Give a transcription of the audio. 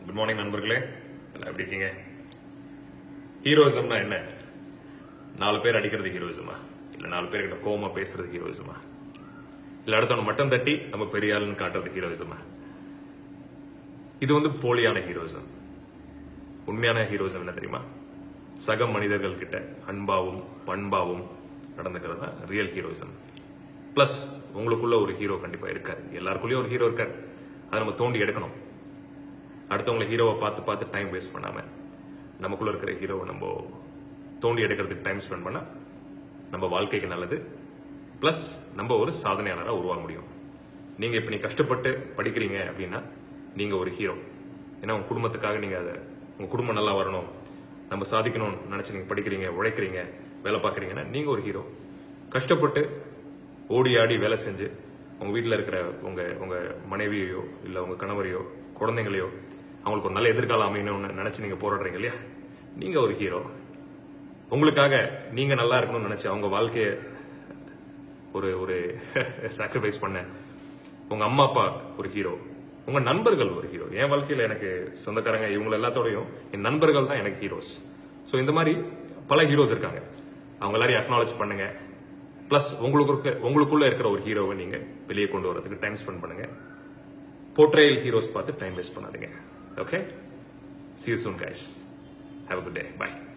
good morning நண்பர்களே எல்லாம் எப்படி இருக்கீங்க ஹீரோயிசம்னா என்ன நாலு பேர் அடிக்கிறது ஹீரோயிசமா இல்ல நாலு பேர்கிட்ட கோவமா பேசுறது ஹீரோயிசமா இல்ல அடுத்தவன மட்டம் தட்டி நம்ம பெரிய ஆளுன்னு காட்டுறது ஹீரோயிசமா இது வந்து போலியான ஹீரோயிசம் உண்மையான ஹீரோயிசம் என்ன தெரியுமா சக மனிதர்கள் கிட்ட அன்பாவும் பண்பாவும் நடந்துக்கிறது தான் ரியல் ஹீரோயிசம் பிளஸ் உங்களுக்குள்ள ஒரு ஹீரோ கண்டிப்பா இருக்காரு எல்லாருக்குள்ளயும் ஒரு ஹீரோ இருக்காரு அதை நம்ம தோண்டி எடுக்கணும் அடுத்தவங்களை ஹீரோவை பார்த்து பார்த்து டைம் வேஸ்ட் பண்ணாம நமக்குள்ள இருக்கிற ஹீரோவை நம்ம தோண்டி எடுக்கிறதுக்கு டைம் ஸ்பெண்ட் பண்ணா நம்ம வாழ்க்கைக்கு நல்லது பிளஸ் நம்ம ஒரு சாதனையாளராக உருவாக முடியும் நீங்க இப்ப நீ கஷ்டப்பட்டு படிக்கிறீங்க அப்படின்னா நீங்க ஒரு ஹீரோ ஏன்னா உங்க குடும்பத்துக்காக நீங்க அதை உங்க குடும்பம் நல்லா வரணும் நம்ம சாதிக்கணும்னு நினைச்சு நீங்க படிக்கிறீங்க உழைக்கிறீங்க வேலை பார்க்குறீங்கன்னா நீங்க ஒரு ஹீரோ கஷ்டப்பட்டு ஓடி ஆடி வேலை செஞ்சு உங்க வீட்டில் இருக்கிற உங்க உங்க மனைவியையோ இல்ல உங்க கணவரையோ குழந்தைங்களையோ அவங்களுக்கு ஒரு நல்ல எதிர்காலம் அமையணும்னு நினைச்சு நீங்க போராடுறீங்க இல்லையா நீங்க ஒரு ஹீரோ உங்களுக்காக நீங்க நல்லா இருக்கணும்னு நினைச்சு அவங்க வாழ்க்கைய ஒரு ஒரு சாக்ரிஃபைஸ் பண்ண உங்க அம்மா அப்பா ஒரு ஹீரோ உங்க நண்பர்கள் ஒரு ஹீரோ என் வாழ்க்கையில எனக்கு சொந்தக்காரங்க இவங்க எல்லாத்தோடையும் என் நண்பர்கள் தான் எனக்கு ஹீரோஸ் ஸோ இந்த மாதிரி பல ஹீரோஸ் இருக்காங்க அவங்க எல்லாரையும் அக்னாலேஜ் பண்ணுங்க பிளஸ் உங்களுக்கு இருக்க உங்களுக்குள்ள இருக்கிற ஒரு ஹீரோவை நீங்க வெளியே கொண்டு வரதுக்கு டைம் ஸ்பெண்ட் பண்ணுங்க போர்ட்ரேயல் ஹீரோஸ் பார்த்து டைம் வேஸ்ட் பண்ணாதீங்க okay see you soon guys have a good day bye